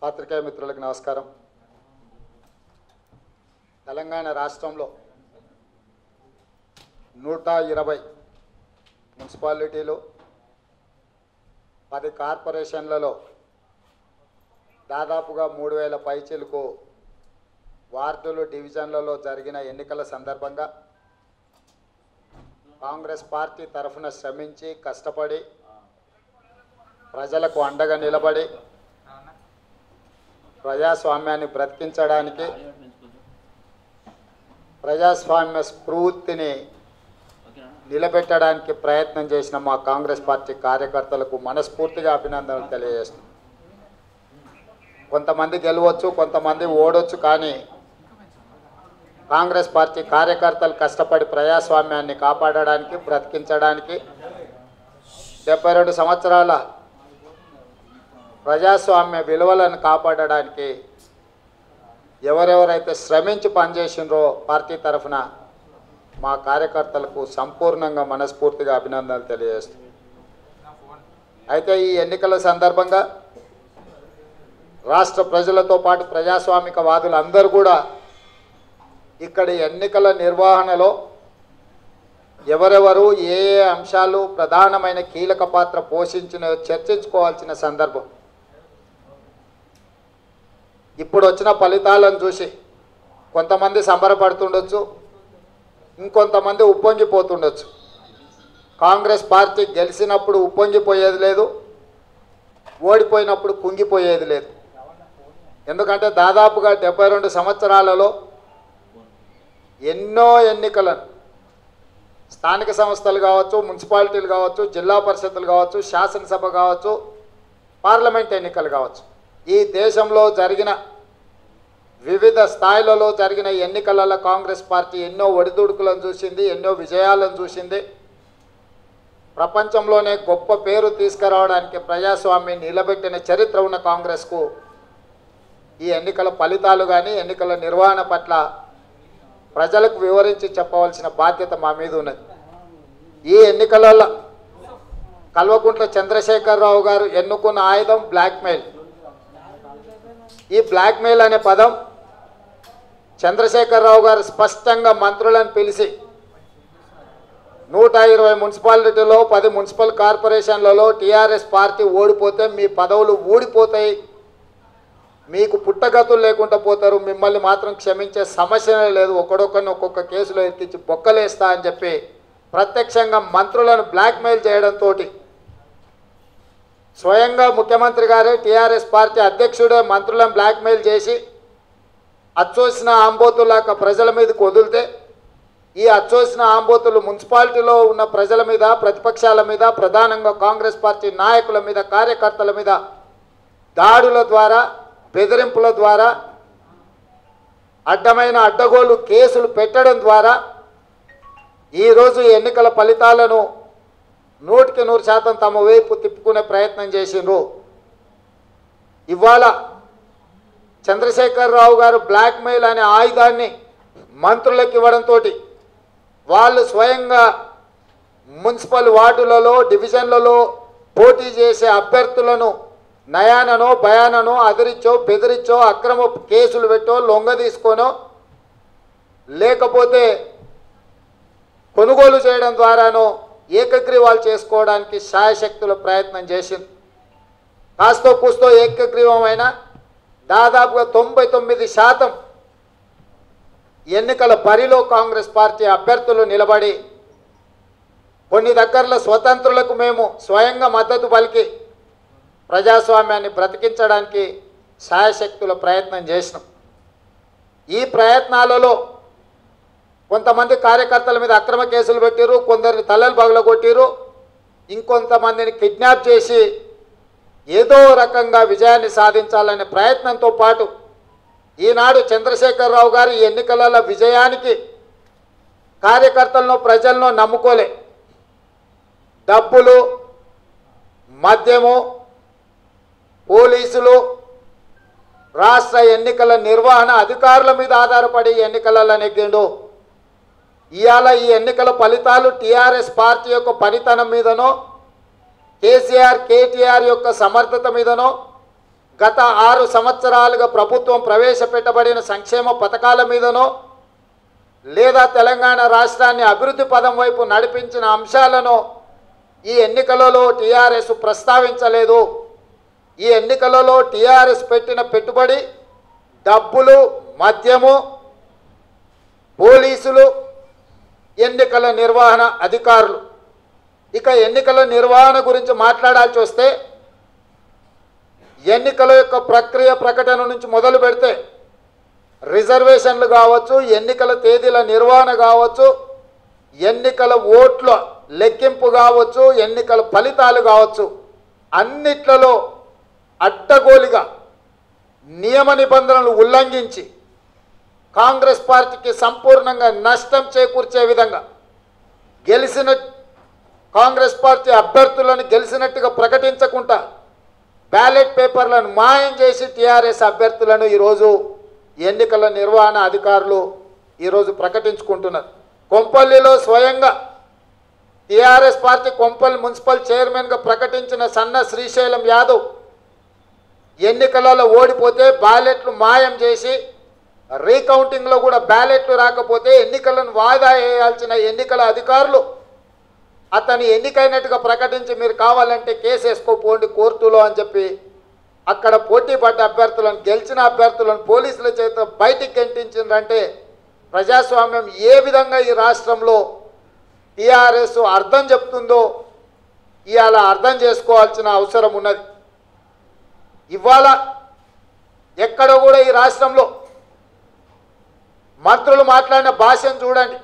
పాత్రికేయ మిత్రులకు నమస్కారం తెలంగాణ రాష్ట్రంలో నూట ఇరవై మున్సిపాలిటీలు పది కార్పొరేషన్లలో దాదాపుగా మూడు వేల పైచీలకు వార్డులు డివిజన్లలో జరిగిన ఎన్నికల సందర్భంగా కాంగ్రెస్ పార్టీ తరఫున శ్రమించి కష్టపడి ప్రజలకు అండగా నిలబడి ప్రజాస్వామ్యాన్ని బ్రతికించడానికి ప్రజాస్వామ్య స్ఫూర్తిని నిలబెట్టడానికి ప్రయత్నం చేసిన మా కాంగ్రెస్ పార్టీ కార్యకర్తలకు మనస్ఫూర్తిగా అభినందనలు తెలియజేస్తున్నాం కొంతమంది గెలవచ్చు కొంతమంది ఓడొచ్చు కానీ కాంగ్రెస్ పార్టీ కార్యకర్తలు కష్టపడి ప్రజాస్వామ్యాన్ని కాపాడడానికి బ్రతికించడానికి డెబ్బై రెండు సంవత్సరాల ప్రజాస్వామ్య విలువలను కాపాడడానికి ఎవరెవరైతే శ్రమించి పనిచేసినరో పార్టీ తరఫున మా కార్యకర్తలకు సంపూర్ణంగా మనస్ఫూర్తిగా అభినందనలు తెలియజేస్తుంది అయితే ఈ ఎన్నికల సందర్భంగా రాష్ట్ర ప్రజలతో పాటు ప్రజాస్వామిక వాదులు అందరూ కూడా ఇక్కడి ఎన్నికల నిర్వహణలో ఎవరెవరు ఏ ఏ అంశాలు ప్రధానమైన కీలక పాత్ర పోషించిన చర్చించుకోవాల్సిన సందర్భం ఇప్పుడు వచ్చిన ఫలితాలను చూసి కొంతమంది సంబరపడుతుండొచ్చు ఇంకొంతమంది ఉప్పొంగిపోతుండొచ్చు కాంగ్రెస్ పార్టీ గెలిచినప్పుడు ఉప్పొంగిపోయేది లేదు ఓడిపోయినప్పుడు కుంగిపోయేది లేదు ఎందుకంటే దాదాపుగా డెబ్బై రెండు సంవత్సరాలలో ఎన్నో ఎన్నికలను స్థానిక సంస్థలు కావచ్చు మున్సిపాలిటీలు కావచ్చు జిల్లా పరిషత్తులు కావచ్చు శాసనసభ కావచ్చు పార్లమెంట్ ఎన్నికలు కావచ్చు ఈ దేశంలో జరిగిన వివిధ స్థాయిలలో జరిగిన ఎన్నికలలో కాంగ్రెస్ పార్టీ ఎన్నో ఒడిదుడుకులను చూసింది ఎన్నో విజయాలను చూసింది ప్రపంచంలోనే గొప్ప పేరు తీసుకురావడానికి ప్రజాస్వామ్యం నిలబెట్టిన చరిత్ర ఉన్న కాంగ్రెస్కు ఈ ఎన్నికల ఫలితాలు కానీ ఎన్నికల నిర్వహణ పట్ల ప్రజలకు వివరించి చెప్పవలసిన బాధ్యత మా మీద ఉన్నది ఈ ఎన్నికలలో కల్వకుంట్ల చంద్రశేఖరరావు గారు ఎన్నుకున్న ఆయుధం బ్లాక్మెయిల్ ఈ బ్లాక్మెయిల్ అనే పదం చంద్రశేఖరరావు గారు స్పష్టంగా మంత్రులను పిలిచి నూట ఇరవై మున్సిపాలిటీలో పది మున్సిపల్ కార్పొరేషన్లలో టీఆర్ఎస్ పార్టీ ఓడిపోతే మీ పదవులు ఊడిపోతాయి మీకు పుట్టగతులు లేకుండా పోతారు మిమ్మల్ని మాత్రం క్షమించే సమస్యనే లేదు ఒకడొక్కరిని ఒక్కొక్క కేసులో ఎక్కించి బొక్కలేస్తా అని చెప్పి ప్రత్యక్షంగా మంత్రులను బ్లాక్మెయిల్ చేయడంతో స్వయంగా ముఖ్యమంత్రి గారే టీఆర్ఎస్ పార్టీ అధ్యక్షుడే మంత్రులను బ్లాక్మెయిల్ చేసి అచ్చోసిన ఆంబోతులాక ప్రజల మీదకి వదిలితే ఈ అచ్చోసిన ఆంబోతులు మున్సిపాలిటీలో ఉన్న ప్రజల మీద ప్రతిపక్షాల మీద ప్రధానంగా కాంగ్రెస్ పార్టీ నాయకుల మీద కార్యకర్తల మీద దాడుల ద్వారా బెదిరింపుల ద్వారా అడ్డమైన అడ్డగోలు కేసులు పెట్టడం ద్వారా ఈరోజు ఎన్నికల ఫలితాలను నూటికి నూరు శాతం తమ వైపు తిప్పుకునే ప్రయత్నం చేసిండ్రు ఇవాళ చంద్రశేఖరరావు గారు బ్లాక్మెయిల్ అనే ఆయుధాన్ని మంత్రులకు ఇవ్వడంతో వాళ్ళు స్వయంగా మున్సిపల్ వార్డులలో డివిజన్లలో పోటీ చేసే అభ్యర్థులను నయాననో భయాననో అదిరిచ్చో బెదిరిచ్చో అక్రమ కేసులు పెట్టో లొంగ తీసుకోనో లేకపోతే కొనుగోలు చేయడం ద్వారానో ఏకగ్రీవాలు చేసుకోవడానికి శాయశక్తుల ప్రయత్నం చేసింది కాస్తో కూస్తో ఏకగ్రీవమైన దాదాపుగా తొంభై తొమ్మిది శాతం ఎన్నికల బరిలో కాంగ్రెస్ పార్టీ అభ్యర్థులు నిలబడి కొన్ని దగ్గరలో స్వతంత్రులకు మేము స్వయంగా మద్దతు పలికి ప్రజాస్వామ్యాన్ని బ్రతికించడానికి శాయశక్తుల ప్రయత్నం చేసినాం ఈ ప్రయత్నాలలో కొంతమంది కార్యకర్తల మీద అక్రమ కేసులు పెట్టారు కొందరిని తలలు పగలగొట్టారు ఇంకొంతమందిని కిడ్నాప్ చేసి ఏదో రకంగా విజయాన్ని సాధించాలనే ప్రయత్నంతో పాటు ఈనాడు చంద్రశేఖరరావు గారు ఈ ఎన్నికల విజయానికి కార్యకర్తలను ప్రజలను నమ్ముకోలే డబ్బులు మద్యము పోలీసులు రాష్ట్ర ఎన్నికల నిర్వహణ అధికారుల మీద ఆధారపడి ఎన్నికలలో నెగ్గిండు ఇవాళ ఈ ఎన్నికల ఫలితాలు టీఆర్ఎస్ పార్టీ యొక్క పనితనం మీదనో కేసీఆర్ కేటీఆర్ యొక్క సమర్థత మీదనో గత ఆరు సంవత్సరాలుగా ప్రభుత్వం ప్రవేశపెట్టబడిన సంక్షేమ పథకాల మీదనో లేదా తెలంగాణ రాష్ట్రాన్ని అభివృద్ధి పదం వైపు నడిపించిన అంశాలను ఈ ఎన్నికలలో టీఆర్ఎస్ ప్రస్తావించలేదు ఈ ఎన్నికలలో టీఆర్ఎస్ పెట్టిన పెట్టుబడి డబ్బులు మద్యము పోలీసులు ఎన్నికల నిర్వహణ అధికారులు ఇక ఎన్నికల నిర్వహణ గురించి మాట్లాడాల్సి వస్తే ఎన్నికల యొక్క ప్రక్రియ ప్రకటన నుంచి మొదలు పెడితే రిజర్వేషన్లు కావచ్చు ఎన్నికల తేదీల నిర్వహణ కావచ్చు ఎన్నికల ఓట్ల లెక్కింపు కావచ్చు ఎన్నికల ఫలితాలు కావచ్చు అన్నిట్లలో అడ్డగోలిగా నియమ నిబంధనలు ఉల్లంఘించి కాంగ్రెస్ పార్టీకి సంపూర్ణంగా నష్టం చేకూర్చే విధంగా గెలిచిన కాంగ్రెస్ పార్టీ అభ్యర్థులను గెలిచినట్టుగా ప్రకటించకుండా బ్యాలెట్ పేపర్లను మాయం చేసి టీఆర్ఎస్ అభ్యర్థులను ఈరోజు ఎన్నికల నిర్వహణ అధికారులు ఈరోజు ప్రకటించుకుంటున్నారు కొంపల్లిలో స్వయంగా టీఆర్ఎస్ పార్టీ కొంపల్లి మున్సిపల్ చైర్మన్గా ప్రకటించిన సన్న శ్రీశైలం యాదవ్ ఎన్నికలలో ఓడిపోతే బ్యాలెట్లు మాయం చేసి రీకౌంటింగ్లో కూడా బ్యాలెట్లు రాకపోతే ఎన్నికలను వాయిదా వేయాల్సిన ఎన్నికల అధికారులు అతని ఎన్నికైనట్టుగా ప్రకటించి మీరు కావాలంటే కేసు వేసుకోపోండి కోర్టులో అని చెప్పి అక్కడ పోటీ పడ్డ అభ్యర్థులను గెలిచిన అభ్యర్థులను పోలీసుల చేత బయటికి గెంటించిందంటే ప్రజాస్వామ్యం ఏ విధంగా ఈ రాష్ట్రంలో టీఆర్ఎస్ అర్థం చెప్తుందో ఇవాళ అర్థం చేసుకోవాల్సిన అవసరం ఉన్నది ఇవాళ ఎక్కడ కూడా ఈ రాష్ట్రంలో మంత్రులు మాట్లాడిన భాషను చూడండి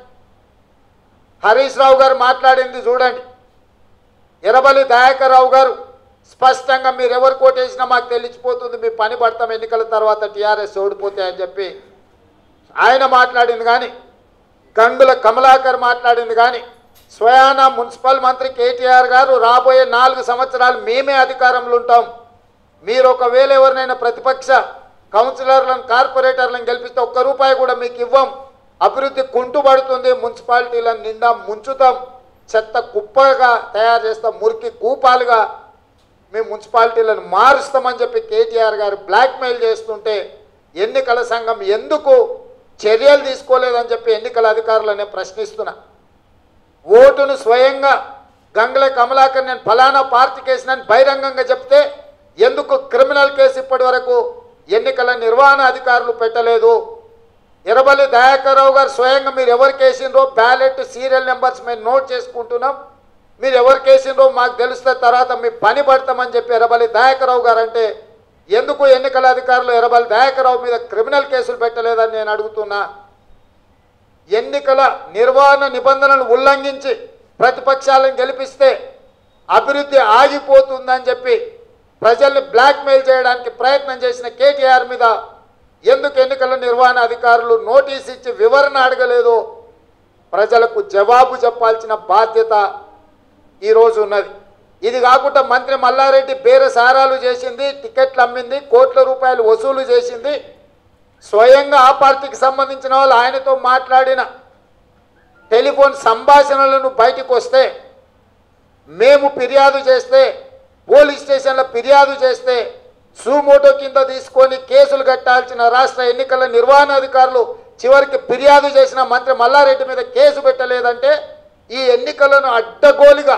హరీష్ రావు గారు మాట్లాడింది చూడండి ఎర్రబల్లి దయాకర్ రావు గారు స్పష్టంగా మీరు ఎవరు కోటేసినా మాకు తెలిసిపోతుంది మీ పని పడతాం ఎన్నికల తర్వాత టీఆర్ఎస్ ఓడిపోతే అని చెప్పి ఆయన మాట్లాడింది కానీ గంగుల కమలాకర్ మాట్లాడింది కానీ స్వయాన మున్సిపల్ మంత్రి కేటీఆర్ గారు రాబోయే నాలుగు సంవత్సరాలు మేమే అధికారంలో ఉంటాం మీరు ఒకవేళ ఎవరినైనా ప్రతిపక్ష కౌన్సిలర్లను కార్పొరేటర్లను గెలిపిస్తే ఒక్క రూపాయి కూడా మీకు ఇవ్వం అభివృద్ధి కుంటుపడుతుంది మున్సిపాలిటీలను నిండా ముంచుతాం చెత్త కుప్పగా తయారు చేస్తాం మురికి కూపాలుగా మేము మున్సిపాలిటీలను మారుస్తామని చెప్పి కేటీఆర్ గారు బ్లాక్మెయిల్ చేస్తుంటే ఎన్నికల సంఘం ఎందుకు చర్యలు తీసుకోలేదని చెప్పి ఎన్నికల అధికారులనే ప్రశ్నిస్తున్నా ఓటును స్వయంగా గంగుల కమలాకర్ నేను ఫలానా పార్టీకి వేసినని బహిరంగంగా చెప్తే ఎందుకు క్రిమినల్ కేసు ఇప్పటి వరకు ఎన్నికల నిర్వహణ అధికారులు పెట్టలేదు ఎర్రబల్లి దయాకర్రావు గారు స్వయంగా మీరు ఎవరికి వేసిండ్రో బ్యాలెట్ సీరియల్ నెంబర్స్ మేము నోట్ చేసుకుంటున్నాం మీరు ఎవరికి వేసిండ్రో మాకు తెలిస్తే తర్వాత మీ పని పడతామని చెప్పి ఎర్రబల్లి దయాకర్రావు గారు అంటే ఎందుకు ఎన్నికల అధికారులు ఎర్రబల్లి దయాకర్రావు మీద క్రిమినల్ కేసులు పెట్టలేదని నేను అడుగుతున్నా ఎన్నికల నిర్వహణ నిబంధనలు ఉల్లంఘించి ప్రతిపక్షాలను గెలిపిస్తే అభివృద్ధి ఆగిపోతుందని చెప్పి ప్రజల్ని బ్లాక్మెయిల్ చేయడానికి ప్రయత్నం చేసిన కేటీఆర్ మీద ఎందుకు ఎన్నికల నిర్వహణ అధికారులు నోటీస్ ఇచ్చి వివరణ అడగలేదు ప్రజలకు జవాబు చెప్పాల్సిన బాధ్యత ఈరోజు ఉన్నది ఇది కాకుండా మంత్రి మల్లారెడ్డి బేరసారాలు చేసింది టికెట్లు అమ్మింది కోట్ల రూపాయలు వసూలు చేసింది స్వయంగా ఆ పార్టీకి సంబంధించిన వాళ్ళు ఆయనతో మాట్లాడిన టెలిఫోన్ సంభాషణలను బయటకు వస్తే మేము ఫిర్యాదు చేస్తే పోలీస్ స్టేషన్లో ఫిర్యాదు చేస్తే సూమోటో కింద తీసుకొని కేసులు కట్టాల్సిన రాష్ట్ర ఎన్నికల నిర్వహణ అధికారులు చివరికి ఫిర్యాదు చేసిన మంత్రి మల్లారెడ్డి మీద కేసు పెట్టలేదంటే ఈ ఎన్నికలను అడ్డగోలుగా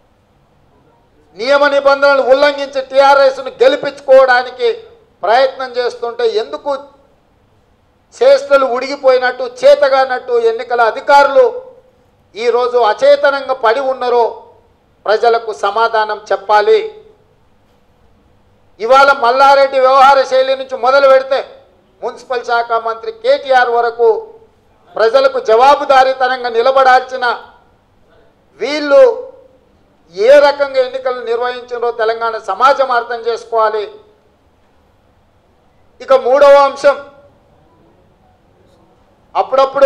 నియమ నిబంధనలు ఉల్లంఘించి టీఆర్ఎస్ను గెలిపించుకోవడానికి ప్రయత్నం చేస్తుంటే ఎందుకు చేష్టలు ఉడిగిపోయినట్టు చేతగానట్టు ఎన్నికల అధికారులు ఈరోజు అచేతనంగా పడి ఉన్నారో ప్రజలకు సమాధానం చెప్పాలి ఇవాళ మల్లారెడ్డి వ్యవహార శైలి నుంచి మొదలు పెడితే మున్సిపల్ శాఖ మంత్రి కేటీఆర్ వరకు ప్రజలకు జవాబుదారీతనంగా నిలబడాల్సిన వీళ్ళు ఏ రకంగా ఎన్నికలు నిర్వహించారో తెలంగాణ సమాజం అర్థం చేసుకోవాలి ఇక మూడవ అంశం అప్పుడప్పుడు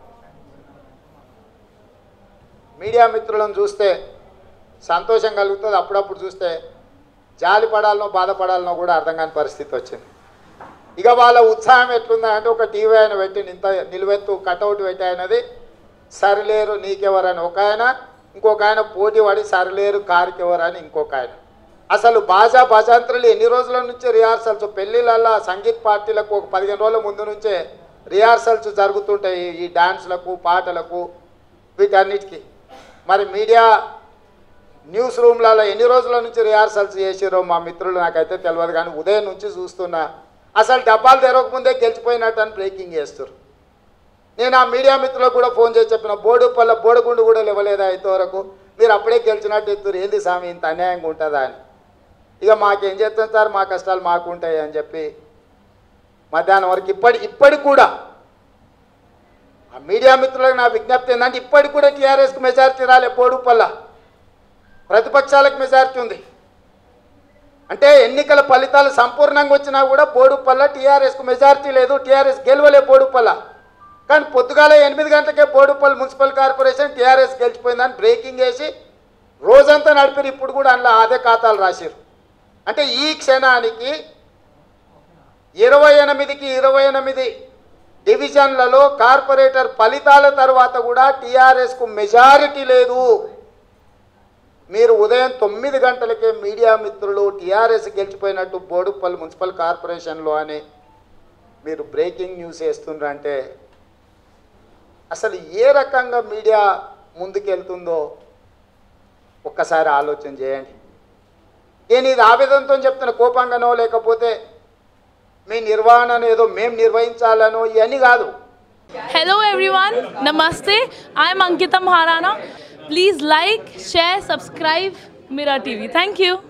మీడియా మిత్రులను చూస్తే సంతోషం కలుగుతుంది అప్పుడప్పుడు చూస్తే జాలి పడాలనో బాధపడాలనో కూడా అర్థం కాని పరిస్థితి వచ్చింది ఇక వాళ్ళ ఉత్సాహం ఎట్లుందా అంటే ఒక టీవీ ఆయన పెట్టి ఇంత నిలువెత్తు కటౌట్ పెట్టి ఆయనది సరిలేరు నీకెవరని ఒక ఆయన ఇంకొక ఆయన పోటీ పడి సరిలేరు కారుకి ఎవరని ఇంకొక ఆయన అసలు బాజా భజంత్రులు ఎన్ని రోజుల నుంచి రిహార్సల్స్ పెళ్ళిళ్ళల్లో సంగీత్ పార్టీలకు ఒక పదిహేను రోజుల ముందు నుంచే రిహార్సల్స్ జరుగుతుంటాయి ఈ డాన్స్లకు పాటలకు వీటన్నిటికీ మరి మీడియా న్యూస్ రూమ్లలో ఎన్ని రోజుల నుంచి రిహార్సల్స్ చేసారో మా మిత్రులు నాకైతే తెలియదు కానీ ఉదయం నుంచి చూస్తున్నా అసలు డబ్బాలు తెరవకముందే గెలిచిపోయినట్టు అని బ్రేకింగ్ చేస్తారు నేను ఆ మీడియా మిత్రులకు కూడా ఫోన్ చేసి చెప్పిన బోర్డు పల్ల బోడగుండు కూడా లేవలేదా ఇంతవరకు మీరు అప్పుడే గెలిచినట్టు ఎత్తురు ఏంది స్వామి ఇంత అన్యాయంగా ఉంటుందా అని ఇక మాకేం చేస్తాం సార్ మా కష్టాలు మాకు ఉంటాయి అని చెప్పి మధ్యాహ్నం వరకు ఇప్పటి ఇప్పటికి కూడా ఆ మీడియా మిత్రులకు నా విజ్ఞప్తి ఏంటంటే ఇప్పటికి కూడా టీఆర్ఎస్కి మెజారిటీ రాలే బోడుపల్ల ప్రతిపక్షాలకు మెజారిటీ ఉంది అంటే ఎన్నికల ఫలితాలు సంపూర్ణంగా వచ్చినా కూడా బోడుపల్ల టీఆర్ఎస్కు మెజారిటీ లేదు టీఆర్ఎస్ గెలవలే బోడుపల్ల కానీ పొద్దుగాల ఎనిమిది గంటలకే బోడుపల్లి మున్సిపల్ కార్పొరేషన్ టీఆర్ఎస్ గెలిచిపోయిందని బ్రేకింగ్ వేసి రోజంతా నడిపారు ఇప్పుడు కూడా అందులో అదే ఖాతాలు రాశారు అంటే ఈ క్షణానికి ఇరవై ఎనిమిదికి ఇరవై ఎనిమిది డివిజన్లలో కార్పొరేటర్ ఫలితాల తర్వాత కూడా టీఆర్ఎస్కు మెజారిటీ లేదు మీరు ఉదయం తొమ్మిది గంటలకే మీడియా మిత్రులు టీఆర్ఎస్ గెలిచిపోయినట్టు బోడుపల్లి మున్సిపల్ కార్పొరేషన్లో అని మీరు బ్రేకింగ్ న్యూస్ వేస్తుండ్రంటే అసలు ఏ రకంగా మీడియా ముందుకెళ్తుందో ఒక్కసారి ఆలోచన చేయండి నేను ఇది ఆవేదనతో చెప్తున్న కోపంగానో లేకపోతే మీ నిర్వహణను ఏదో మేము నిర్వహించాలనో ఇవన్నీ కాదు Hello everyone, Namaste. I am Ankita Maharana. Please like, share, subscribe Mira TV. Thank you.